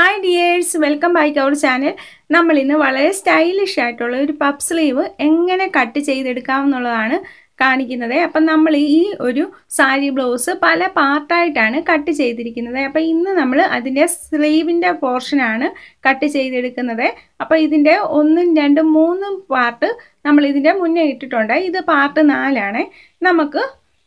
hi dears welcome back our channel നമ്മൾ ഇന്ന് വളരെ സ്റ്റൈലിഷ് ആയിട്ടുള്ള ഒരു പപ്പ് സ്ലീവ് എങ്ങനെ കട്ട് ചെയ്തെടുക്കാം എന്നുള്ളതാണ് കാണിക്കുന്നത് അപ്പം നമ്മൾ ഈ ഒരു സാരി ബ്ലൗസ് പല പാർട്ടായിട്ടാണ് കട്ട് ചെയ്തിരിക്കുന്നത് അപ്പം ഇന്ന് നമ്മൾ അതിൻ്റെ സ്ലീവിൻ്റെ പോർഷനാണ് കട്ട് ചെയ്തെടുക്കുന്നത് അപ്പോൾ ഇതിൻ്റെ ഒന്നും രണ്ടും മൂന്നും പാർട്ട് നമ്മൾ ഇതിൻ്റെ മുന്നേ ഇട്ടിട്ടുണ്ട് ഇത് പാർട്ട് നാലാണ് നമുക്ക്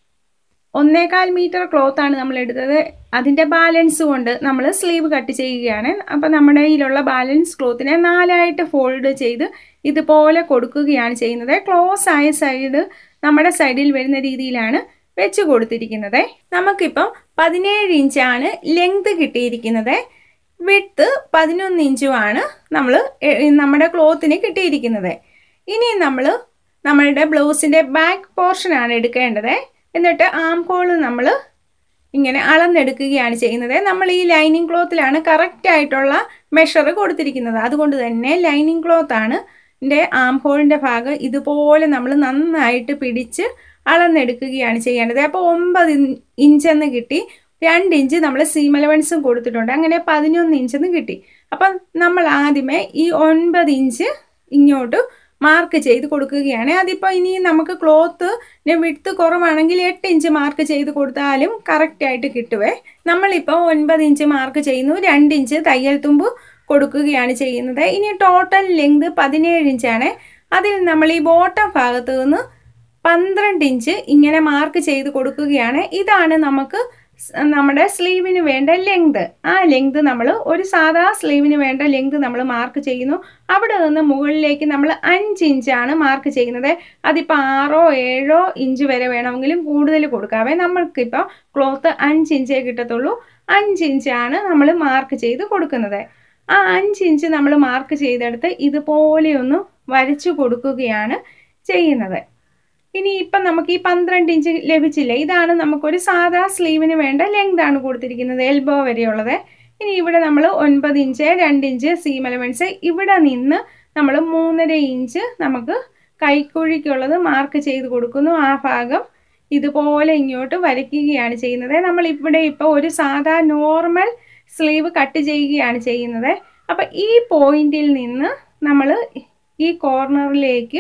ഒന്നേകാൽ മീറ്റർ ക്ലോത്ത് ആണ് നമ്മൾ എടുത്തത് അതിൻ്റെ ബാലൻസ് കൊണ്ട് നമ്മൾ സ്ലീവ് കട്ട് ചെയ്യുകയാണ് അപ്പോൾ നമ്മുടെ കയ്യിലുള്ള ബാലൻസ് ക്ലോത്തിനെ നാലായിട്ട് ഫോൾഡ് ചെയ്ത് ഇതുപോലെ കൊടുക്കുകയാണ് ചെയ്യുന്നത് ക്ലോസ് ആയ സൈഡ് നമ്മുടെ സൈഡിൽ വരുന്ന രീതിയിലാണ് വെച്ച് കൊടുത്തിരിക്കുന്നത് നമുക്കിപ്പം പതിനേഴ് ഇഞ്ചാണ് ലെങ്ത് കിട്ടിയിരിക്കുന്നത് വിട്ത്ത് പതിനൊന്ന് ഇഞ്ചുമാണ് നമ്മൾ നമ്മുടെ ക്ലോത്തിന് കിട്ടിയിരിക്കുന്നത് ഇനി നമ്മൾ നമ്മളുടെ ബ്ലൗസിൻ്റെ ബാക്ക് പോർഷനാണ് എടുക്കേണ്ടത് എന്നിട്ട് ആം ഹോൾ നമ്മൾ ഇങ്ങനെ അളന്നെടുക്കുകയാണ് ചെയ്യുന്നത് നമ്മൾ ഈ ലൈനിങ് ക്ലോത്തിലാണ് കറക്റ്റ് ആയിട്ടുള്ള മെഷർ കൊടുത്തിരിക്കുന്നത് അതുകൊണ്ട് തന്നെ ലൈനിങ് ക്ലോത്താണ് ൻ്റെ ആം ഹോളിൻ്റെ ഭാഗം ഇതുപോലെ നമ്മൾ നന്നായിട്ട് പിടിച്ച് അളന്നെടുക്കുകയാണ് ചെയ്യേണ്ടത് അപ്പോൾ ഒമ്പത് ഇഞ്ചെന്ന് കിട്ടി രണ്ട് ഇഞ്ച് നമ്മൾ സീം അലവൻസും കൊടുത്തിട്ടുണ്ട് അങ്ങനെ പതിനൊന്ന് ഇഞ്ചെന്ന് കിട്ടി അപ്പം നമ്മൾ ആദ്യമേ ഈ ഒൻപത് ഇഞ്ച് ഇങ്ങോട്ട് മാർക്ക് ചെയ്ത് കൊടുക്കുകയാണ് അതിപ്പോൾ ഇനി നമുക്ക് ക്ലോത്ത് വിടുത്ത് കുറവാണെങ്കിൽ എട്ട് ഇഞ്ച് മാർക്ക് ചെയ്ത് കൊടുത്താലും കറക്റ്റായിട്ട് കിട്ടുവേ നമ്മളിപ്പോൾ ഒൻപത് ഇഞ്ച് മാർക്ക് ചെയ്യുന്നു രണ്ട് ഇഞ്ച് തയ്യൽ തുമ്പ് കൊടുക്കുകയാണ് ചെയ്യുന്നത് ഇനി ടോട്ടൽ ലെങ്ത് പതിനേഴ് ഇഞ്ചാണ് അതിൽ നമ്മൾ ഈ ബോട്ടം ഭാഗത്ത് നിന്ന് പന്ത്രണ്ട് ഇഞ്ച് ഇങ്ങനെ മാർക്ക് ചെയ്ത് കൊടുക്കുകയാണ് ഇതാണ് നമുക്ക് നമ്മുടെ സ്ലീവിന് വേണ്ട ലെങ്ത് ആ ലെങ്ത് നമ്മൾ ഒരു സാധാ സ്ലീവിന് വേണ്ട ലെങ്ത് നമ്മൾ മാർക്ക് ചെയ്യുന്നു അവിടെ നിന്ന് മുകളിലേക്ക് നമ്മൾ അഞ്ച് ഇഞ്ചാണ് മാർക്ക് ചെയ്യുന്നത് അതിപ്പോൾ ആറോ ഏഴോ ഇഞ്ച് വരെ വേണമെങ്കിലും കൂടുതൽ കൊടുക്കാവേ നമ്മൾക്കിപ്പോൾ ക്ലോത്ത് അഞ്ച് ഇഞ്ചേ കിട്ടത്തുള്ളൂ അഞ്ച് ഇഞ്ചാണ് നമ്മൾ മാർക്ക് ചെയ്ത് കൊടുക്കുന്നത് ആ അഞ്ച് ഇഞ്ച് നമ്മൾ മാർക്ക് ചെയ്തെടുത്ത് ഇതുപോലെ ഒന്ന് വരച്ചു കൊടുക്കുകയാണ് ചെയ്യുന്നത് ഇനി ഇപ്പം നമുക്ക് ഈ പന്ത്രണ്ട് ഇഞ്ച് ലഭിച്ചില്ല ഇതാണ് നമുക്കൊരു സാധാ സ്ലീവിന് വേണ്ട ലെങ്ത് ആണ് കൊടുത്തിരിക്കുന്നത് എൽബോ വരെയുള്ളത് ഇനി ഇവിടെ നമ്മൾ ഒൻപത് ഇഞ്ച് രണ്ട് ഇഞ്ച് സീം എലവൻസ് ഇവിടെ നിന്ന് നമ്മൾ മൂന്നര ഇഞ്ച് നമുക്ക് കൈക്കുഴിക്കുള്ളത് മാർക്ക് ചെയ്ത് കൊടുക്കുന്നു ആ ഭാഗം ഇതുപോലെ ഇങ്ങോട്ട് വരയ്ക്കുകയാണ് ചെയ്യുന്നത് നമ്മൾ ഇവിടെ ഇപ്പോൾ ഒരു സാധാ നോർമൽ സ്ലീവ് കട്ട് ചെയ്യുകയാണ് ചെയ്യുന്നത് അപ്പം ഈ പോയിന്റിൽ നിന്ന് നമ്മൾ ഈ കോർണറിലേക്ക്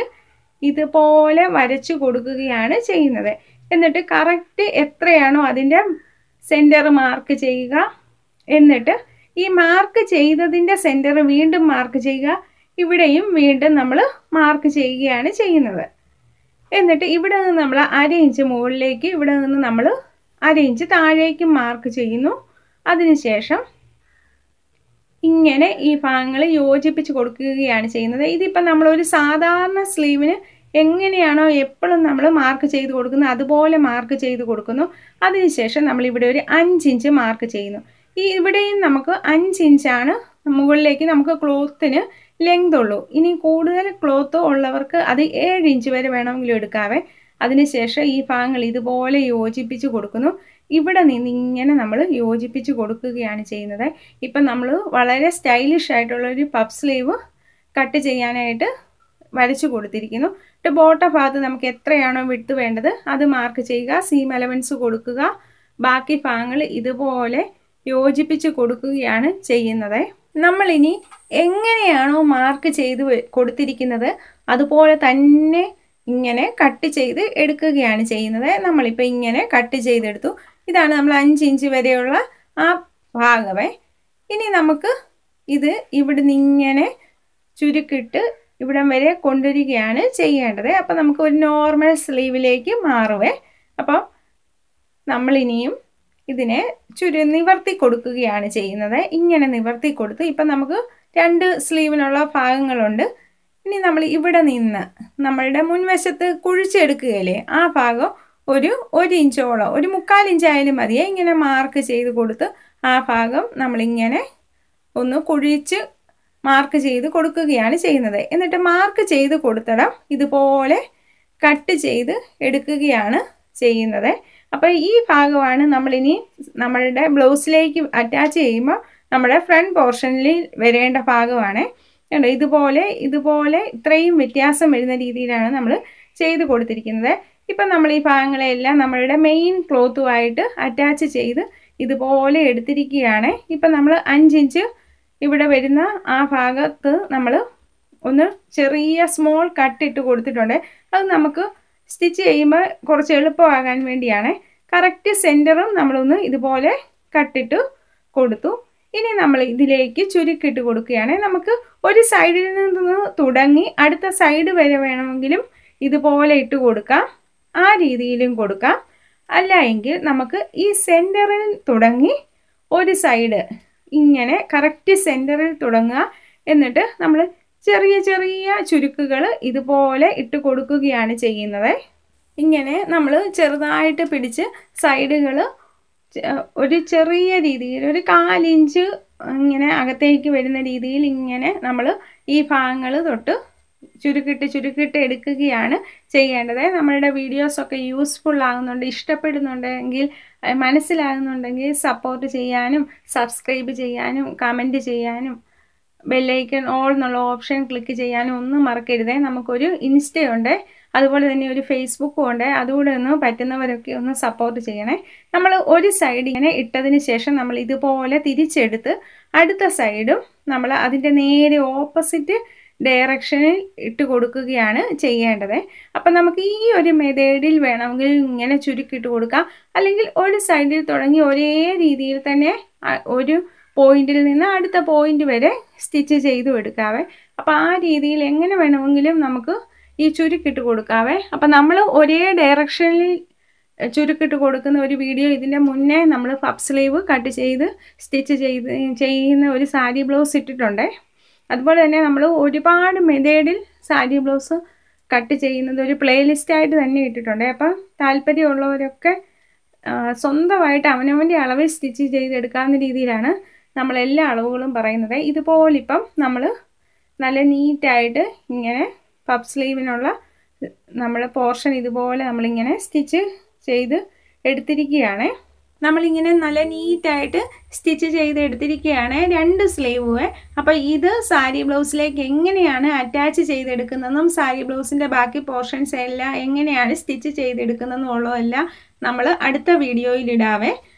ഇതുപോലെ വരച്ചു കൊടുക്കുകയാണ് ചെയ്യുന്നത് എന്നിട്ട് കറക്റ്റ് എത്രയാണോ അതിൻ്റെ സെൻറ്റർ മാർക്ക് ചെയ്യുക എന്നിട്ട് ഈ മാർക്ക് ചെയ്തതിൻ്റെ സെൻറ്റർ വീണ്ടും മാർക്ക് ചെയ്യുക ഇവിടെയും വീണ്ടും നമ്മൾ മാർക്ക് ചെയ്യുകയാണ് ചെയ്യുന്നത് എന്നിട്ട് ഇവിടെ നിന്ന് നമ്മൾ അര ഇഞ്ച് മുകളിലേക്ക് ഇവിടെ നിന്ന് നമ്മൾ അര ഇഞ്ച് താഴേക്ക് മാർക്ക് ചെയ്യുന്നു അതിനുശേഷം ഇങ്ങനെ ഈ ഭാഗങ്ങൾ യോജിപ്പിച്ച് കൊടുക്കുകയാണ് ചെയ്യുന്നത് ഇതിപ്പോൾ നമ്മളൊരു സാധാരണ സ്ലീവിന് എങ്ങനെയാണോ എപ്പോഴും നമ്മൾ മാർക്ക് ചെയ്ത് കൊടുക്കുന്നത് അതുപോലെ മാർക്ക് ചെയ്ത് കൊടുക്കുന്നു അതിനുശേഷം നമ്മൾ ഇവിടെ ഒരു അഞ്ച് ഇഞ്ച് മാർക്ക് ചെയ്യുന്നു ഈ ഇവിടെയും നമുക്ക് അഞ്ച് ഇഞ്ചാണ് മുകളിലേക്ക് നമുക്ക് ക്ലോത്തിന് ലെങ്ത് ഉള്ളൂ ഇനി കൂടുതൽ ക്ലോത്ത് ഉള്ളവർക്ക് അത് ഏഴ് ഇഞ്ച് വരെ വേണമെങ്കിലും എടുക്കാവേ അതിനുശേഷം ഈ ഭാഗങ്ങൾ ഇതുപോലെ യോജിപ്പിച്ച് കൊടുക്കുന്നു ഇവിടെ നിന്ന് ഇങ്ങനെ നമ്മൾ യോജിപ്പിച്ച് കൊടുക്കുകയാണ് ചെയ്യുന്നത് ഇപ്പം നമ്മൾ വളരെ സ്റ്റൈലിഷ് ആയിട്ടുള്ള ഒരു പഫ് സ്ലീവ് കട്ട് ചെയ്യാനായിട്ട് വരച്ചു കൊടുത്തിരിക്കുന്നു എന്നിട്ട് ബോട്ട ഭാഗത്ത് നമുക്ക് എത്രയാണോ വിട്ട് വേണ്ടത് അത് മാർക്ക് ചെയ്യുക സീം അലവൻസ് കൊടുക്കുക ബാക്കി ഭാഗങ്ങൾ ഇതുപോലെ യോജിപ്പിച്ച് കൊടുക്കുകയാണ് ചെയ്യുന്നത് നമ്മളിനി എങ്ങനെയാണോ മാർക്ക് ചെയ്ത് കൊടുത്തിരിക്കുന്നത് അതുപോലെ തന്നെ ഇങ്ങനെ കട്ട് ചെയ്ത് എടുക്കുകയാണ് ചെയ്യുന്നത് നമ്മളിപ്പോൾ ഇങ്ങനെ കട്ട് ചെയ്തെടുത്തു ഇതാണ് നമ്മൾ അഞ്ച് ഇഞ്ച് വരെയുള്ള ആ ഭാഗമേ ഇനി നമുക്ക് ഇത് ഇവിടുന്ന് ഇങ്ങനെ ചുരുക്കിട്ട് ഇവിടം വരെ കൊണ്ടുവരികയാണ് ചെയ്യേണ്ടത് അപ്പോൾ നമുക്ക് ഒരു നോർമൽ സ്ലീവിലേക്ക് മാറുവേ അപ്പോൾ നമ്മളിനിയും ഇതിനെ ചുരു നിവർത്തി കൊടുക്കുകയാണ് ചെയ്യുന്നത് ഇങ്ങനെ നിവർത്തി കൊടുത്ത് ഇപ്പം നമുക്ക് രണ്ട് സ്ലീവിനുള്ള ഭാഗങ്ങളുണ്ട് ഇനി നമ്മൾ ഇവിടെ നിന്ന് നമ്മളുടെ മുൻവശത്ത് കുഴിച്ചെടുക്കുകയല്ലേ ആ ഭാഗം ഒരു ഒരു ഇഞ്ചോളം ഒരു മുക്കാൽ ഇഞ്ചായാലും മതിയേ ഇങ്ങനെ മാർക്ക് ചെയ്ത് കൊടുത്ത് ആ ഭാഗം നമ്മളിങ്ങനെ ഒന്ന് കുഴിച്ച് മാർക്ക് ചെയ്ത് കൊടുക്കുകയാണ് ചെയ്യുന്നത് എന്നിട്ട് മാർക്ക് ചെയ്ത് കൊടുത്തിടം ഇതുപോലെ കട്ട് ചെയ്ത് എടുക്കുകയാണ് ചെയ്യുന്നത് അപ്പോൾ ഈ ഭാഗമാണ് നമ്മളിനി നമ്മളുടെ ബ്ലൗസിലേക്ക് അറ്റാച്ച് ചെയ്യുമ്പോൾ നമ്മുടെ ഫ്രണ്ട് പോർഷനിൽ വരേണ്ട ഭാഗമാണ് കണ്ടോ ഇതുപോലെ ഇതുപോലെ ഇത്രയും വ്യത്യാസം വരുന്ന രീതിയിലാണ് നമ്മൾ ചെയ്ത് കൊടുത്തിരിക്കുന്നത് ഇപ്പം നമ്മൾ ഈ ഭാഗങ്ങളെല്ലാം നമ്മളുടെ മെയിൻ ക്ലോത്തുമായിട്ട് അറ്റാച്ച് ചെയ്ത് ഇതുപോലെ എടുത്തിരിക്കുകയാണ് ഇപ്പം നമ്മൾ അഞ്ചിഞ്ച് ഇവിടെ വരുന്ന ആ ഭാഗത്ത് നമ്മൾ ഒന്ന് ചെറിയ സ്മോൾ കട്ട് ഇട്ട് കൊടുത്തിട്ടുണ്ട് അത് നമുക്ക് സ്റ്റിച്ച് ചെയ്യുമ്പോൾ കുറച്ച് എളുപ്പമാകാൻ വേണ്ടിയാണ് കറക്റ്റ് സെൻറ്ററും നമ്മളൊന്ന് ഇതുപോലെ കട്ടിട്ട് കൊടുത്തു ഇനി നമ്മൾ ഇതിലേക്ക് ചുരുക്കിട്ട് കൊടുക്കുകയാണ് നമുക്ക് ഒരു സൈഡിൽ നിന്ന് തുടങ്ങി അടുത്ത സൈഡ് വരെ വേണമെങ്കിലും ഇതുപോലെ ഇട്ട് കൊടുക്കാം ആ രീതിയിലും കൊടുക്കാം അല്ല എങ്കിൽ നമുക്ക് ഈ സെൻറ്ററിൽ തുടങ്ങി ഒരു സൈഡ് ഇങ്ങനെ കറക്റ്റ് സെൻറ്ററിൽ തുടങ്ങുക എന്നിട്ട് നമ്മൾ ചെറിയ ചെറിയ ചുരുക്കുകൾ ഇതുപോലെ ഇട്ട് കൊടുക്കുകയാണ് ചെയ്യുന്നത് ഇങ്ങനെ നമ്മൾ ചെറുതായിട്ട് പിടിച്ച് സൈഡുകൾ ഒരു ചെറിയ രീതിയിൽ ഒരു കാലിഞ്ച് ഇങ്ങനെ അകത്തേക്ക് വരുന്ന രീതിയിൽ ഇങ്ങനെ നമ്മൾ ഈ ഭാഗങ്ങൾ തൊട്ട് ചുരുക്കിട്ട് ചുരുക്കിട്ട് എടുക്കുകയാണ് ചെയ്യേണ്ടത് നമ്മളുടെ വീഡിയോസൊക്കെ യൂസ്ഫുൾ ആകുന്നുണ്ട് ഇഷ്ടപ്പെടുന്നുണ്ടെങ്കിൽ മനസ്സിലാകുന്നുണ്ടെങ്കിൽ സപ്പോർട്ട് ചെയ്യാനും സബ്സ്ക്രൈബ് ചെയ്യാനും കമൻറ്റ് ചെയ്യാനും ബെല്ലൈക്കൺ ഓൾ എന്നുള്ള ഓപ്ഷൻ ക്ലിക്ക് ചെയ്യാനും ഒന്നും മറക്കരുതേ നമുക്കൊരു ഇൻസ്റ്റയുണ്ട് അതുപോലെ തന്നെ ഒരു ഫേസ്ബുക്കും ഉണ്ട് അതുകൂടെ ഒന്ന് പറ്റുന്നവരൊക്കെ ഒന്ന് സപ്പോർട്ട് ചെയ്യണേ നമ്മൾ ഒരു സൈഡ് ഇങ്ങനെ ഇട്ടതിന് ശേഷം നമ്മൾ ഇതുപോലെ തിരിച്ചെടുത്ത് അടുത്ത സൈഡും നമ്മൾ അതിൻ്റെ നേരെ ഓപ്പോസിറ്റ് ഡയറക്ഷനിൽ ഇട്ട് കൊടുക്കുകയാണ് ചെയ്യേണ്ടത് അപ്പം നമുക്ക് ഈ ഒരു മെത്തേഡിൽ വേണമെങ്കിൽ ഇങ്ങനെ ചുരുക്കിയിട്ട് കൊടുക്കാം അല്ലെങ്കിൽ ഒരു സൈഡിൽ തുടങ്ങി ഒരേ രീതിയിൽ തന്നെ ഒരു പോയിന്റിൽ നിന്ന് അടുത്ത പോയിന്റ് വരെ സ്റ്റിച്ച് ചെയ്തു എടുക്കാവേ അപ്പോൾ ആ രീതിയിൽ എങ്ങനെ വേണമെങ്കിലും നമുക്ക് ഈ ചുരുക്കിട്ട് കൊടുക്കാവേ അപ്പം നമ്മൾ ഒരേ ഡയറക്ഷനിൽ ചുരുക്കിട്ട് കൊടുക്കുന്ന ഒരു വീഡിയോ ഇതിൻ്റെ മുന്നേ നമ്മൾ പപ്പ് സ്ലീവ് കട്ട് ചെയ്ത് സ്റ്റിച്ച് ചെയ്ത് ചെയ്യുന്ന ഒരു സാരി ബ്ലൗസ് ഇട്ടിട്ടുണ്ട് അതുപോലെ തന്നെ നമ്മൾ ഒരുപാട് മെതേഡിൽ സാരി ബ്ലൗസ് കട്ട് ചെയ്യുന്നത് ഒരു പ്ലേലിസ്റ്റായിട്ട് തന്നെ ഇട്ടിട്ടുണ്ട് അപ്പം താല്പര്യമുള്ളവരൊക്കെ സ്വന്തമായിട്ട് അവനവൻ്റെ അളവിൽ സ്റ്റിച്ച് ചെയ്തെടുക്കാവുന്ന രീതിയിലാണ് നമ്മൾ എല്ലാ അളവുകളും പറയുന്നത് ഇതുപോലിപ്പം നമ്മൾ നല്ല നീറ്റായിട്ട് ഇങ്ങനെ പപ്പ് സ്ലീവിനുള്ള നമ്മൾ പോർഷൻ ഇതുപോലെ നമ്മളിങ്ങനെ സ്റ്റിച്ച് ചെയ്ത് എടുത്തിരിക്കുകയാണ് നമ്മളിങ്ങനെ നല്ല നീറ്റായിട്ട് സ്റ്റിച്ച് ചെയ്ത് എടുത്തിരിക്കുകയാണ് രണ്ട് സ്ലീവ് അപ്പോൾ ഇത് സാരി ബ്ലൗസിലേക്ക് എങ്ങനെയാണ് അറ്റാച്ച് ചെയ്തെടുക്കുന്നതെന്നും സാരി ബ്ലൗസിൻ്റെ ബാക്കി പോർഷൻസ് എല്ലാം എങ്ങനെയാണ് സ്റ്റിച്ച് ചെയ്തെടുക്കുന്നതെന്നും ഉള്ളതെല്ലാം നമ്മൾ അടുത്ത വീഡിയോയിൽ ഇടാവേ